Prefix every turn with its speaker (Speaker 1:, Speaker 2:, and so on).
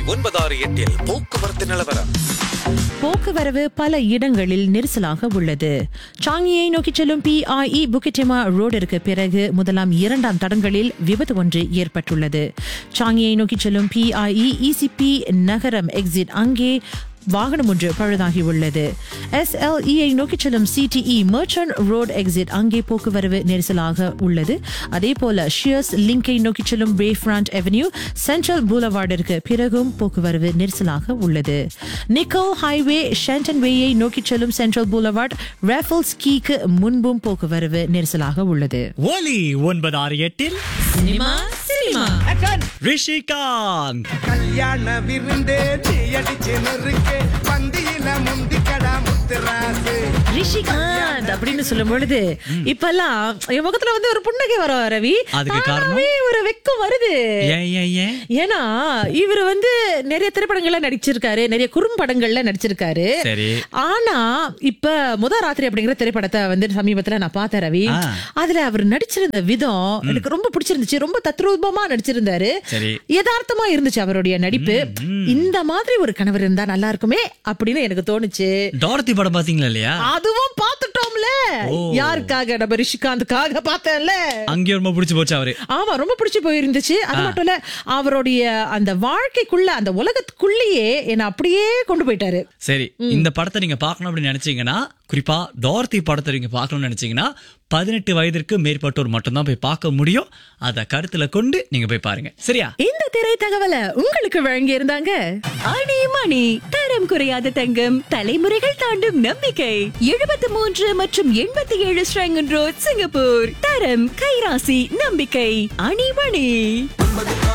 Speaker 1: ஒன்பதாறு எட்டில் போக்குவரத்து நிலவரம்
Speaker 2: போக்குவரவு பல இடங்களில் நெரிசலாக உள்ளது சாங்கியை நோக்கி செல்லும் பிஐஇ புக்கிட்டெமா ரோடிற்கு பிறகு முதலாம் இரண்டாம் தடங்களில் விபத்து ஒன்று ஏற்பட்டுள்ளது சாங்கியை நோக்கி செல்லும் பிஐஇ இசிபி நகரம் எக்ஸிட் அங்கே வாகனம் ஒன்று பழுதாகி உள்ளது எஸ்எல்இஐ நோக்கி செல்லும் சிடிஇ மர்ச்சன்ட் ரோட் எக்ஸிட் அங்கே போக்குவரவு நெரிசலாக உள்ளது அதே போல ஷியர்ஸ் லிங்கை நோக்கி செல்லும் பே ஃப்ரண்ட் அவென்யூ சென்ட்ரல் பூலவார்டிற்கு பிறகும் போக்குவரவு நெரிசலாக உள்ளது நிக்கல் ஹைவே ஷேண்டன் வேயை நோக்கி செல்லும் சென்ட்ரல் பூலவார்ட் ரேஃபல்ஸ் கீக்கு முன்பும் போக்குவரவு நெரிசலாக உள்ளது
Speaker 3: ஒலி ஒன்பது ஆறு எட்டில்
Speaker 2: சினிமா சினிமா
Speaker 3: ரிஷிகாந்த்
Speaker 4: கல்யாண விருந்தே தீயடிச்சு நெருக்கே பந்தியில முந்திக்கடா முத்துராசு
Speaker 2: ரிஷிகாந்த் அப்படின்னு சொல்லும் பொழுது இப்பெல்லாம் என் முகத்துல வந்து ஒரு புன்னகை வரும் ரவி
Speaker 3: அதுக்கு காரணம்?
Speaker 2: தானாவே ஒரு வெக்கம் வருது
Speaker 3: ஏன் ஏன் ஏன்
Speaker 2: ஏன்னா இவர் வந்து நிறைய திரைப்படங்கள்ல நடிச்சிருக்காரு நிறைய குறும்படங்கள்ல நடிச்சிருக்காரு
Speaker 3: சரி.
Speaker 2: ஆனா இப்ப முத ராத்திரி அப்படிங்கிற திரைப்படத்தை வந்து சமீபத்துல நான் பார்த்தேன் ரவி
Speaker 3: ஆ.
Speaker 2: அதுல அவர் நடிச்சிருந்த விதம் எனக்கு ரொம்ப பிடிச்சிருந்துச்சு ரொம்ப தத்ரூபமா நடிச்சிருந்தாரு
Speaker 3: சரி.
Speaker 2: யதார்த்தமா இருந்துச்சு அவருடைய நடிப்பு இந்த மாதிரி ஒரு கணவர் இருந்தா நல்லா இருக்குமே அப்படின்னு எனக்கு தோணுச்சு
Speaker 3: டாரதி படம் பாத்தீங்களா இல்லையா
Speaker 2: அதுவும் பார்த்துட்டோம்ல
Speaker 3: ஓ.
Speaker 2: யாருக்காக நம்ம ரிஷிகாந்துக்காக பார்த்தேன்ல
Speaker 3: அங்கேயும் ரொம்ப பிடிச்சு போச்சு அவரு
Speaker 2: ஆமா ரொம்ப பிடிச்சு போயிருந்துச்சு அது மட்டும் இல்ல அவருடைய அந்த வாழ்க்கைக்குள்ள அந்த உலகத்துக்குள்ளேயே என்ன அப்படியே கொண்டு போயிட்டாரு
Speaker 3: சரி இந்த படத்தை நீங்க பார்க்கணும் அப்படின்னு நினைச்சீங்கன்னா குறிப்பா டார்த்தி படத்தை நீங்க பார்க்கணும்னு நினைச்சீங்கன்னா பதினெட்டு வயதிற்கு மேற்பட்டோர் மட்டும்தான் போய் பார்க்க முடியும் அதை கருத்துல கொண்டு நீங்க போய் பாருங்க சரியா
Speaker 2: இந்த திரை தகவலை உங்களுக்கு வழங்கி இருந்தாங்க
Speaker 5: அணி மணி தரம் குறையாத தங்கம் தலைமுறைகள் தாண்டும் நம்பிக்கை எழுபத்தி மூன்று மற்றும் எண்பத்தி ஏழு ஸ்ரங்கன் ரோட் சிங்கப்பூர் தரம் கைராசி நம்பிக்கை அணிமணி